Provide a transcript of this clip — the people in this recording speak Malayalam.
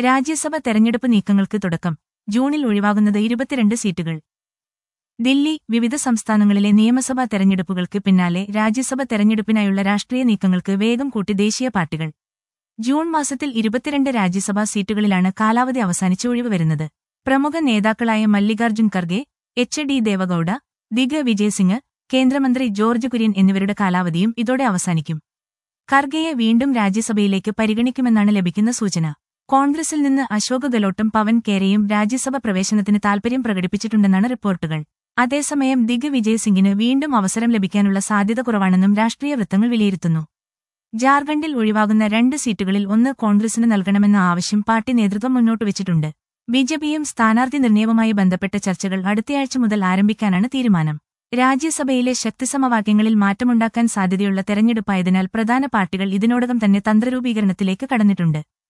രാജ്യസഭ തെരഞ്ഞെടുപ്പ് നീക്കങ്ങൾക്ക് തുടക്കം ജൂണിൽ ഒഴിവാകുന്നത് ഇരുപത്തിരണ്ട് സീറ്റുകൾ ദില്ലി വിവിധ സംസ്ഥാനങ്ങളിലെ നിയമസഭാ തെരഞ്ഞെടുപ്പുകൾക്ക് പിന്നാലെ രാജ്യസഭ തെരഞ്ഞെടുപ്പിനായുള്ള രാഷ്ട്രീയ നീക്കങ്ങൾക്ക് വേഗം കൂട്ടി ദേശീയ പാർട്ടികൾ ജൂൺ മാസത്തിൽ ഇരുപത്തിരണ്ട് രാജ്യസഭാ സീറ്റുകളിലാണ് കാലാവധി അവസാനിച്ച് ഒഴിവ് വരുന്നത് പ്രമുഖ നേതാക്കളായ Mallikarjun Kharge H D Devegowda Digvijay Singh കേന്ദ്രമന്ത്രി ജോർജ് കുര്യൻ എന്നിവരുടെ കാലാവധിയും ഇതോടെ അവസാനിക്കും ഖർഗെയെ വീണ്ടും രാജ്യസഭയിലേക്ക് പരിഗണിക്കുമെന്നാണ് ലഭിക്കുന്ന സൂചന കോൺഗ്രസിൽ നിന്ന് അശോക് ഗെലോട്ടും പവൻ കേരയും രാജ്യസഭ പ്രവേശനത്തിന് താൽപര്യം പ്രകടിപ്പിച്ചിട്ടുണ്ടെന്നാണ് റിപ്പോർട്ടുകൾ അതേസമയം ദിഗ് വിജയ് സിംഗിന് വീണ്ടും അവസരം ലഭിക്കാനുള്ള സാധ്യത കുറവാണെന്നും രാഷ്ട്രീയ വൃത്തങ്ങൾ വിലയിരുത്തുന്നു ജാർഖണ്ഡിൽ ഒഴിവാകുന്ന രണ്ട് സീറ്റുകളിൽ ഒന്ന് കോൺഗ്രസിന് നൽകണമെന്ന ആവശ്യം പാർട്ടി നേതൃത്വം മുന്നോട്ട് വെച്ചിട്ടുണ്ട് ബിജെപിയും സ്ഥാനാർത്ഥി നിർണയവുമായി ബന്ധപ്പെട്ട ചർച്ചകൾ അടുത്തയാഴ്ച മുതൽ ആരംഭിക്കാനാണ് തീരുമാനം രാജ്യസഭയിലെ ശക്തിസമവാക്യങ്ങളിൽ മാറ്റമുണ്ടാക്കാൻ സാധ്യതയുള്ള തെരഞ്ഞെടുപ്പായതിനാൽ പ്രധാന പാർട്ടികൾ ഇതിനോടകം തന്നെ തന്ത്രരൂപീകരണത്തിലേക്ക് കടന്നിട്ടുണ്ട്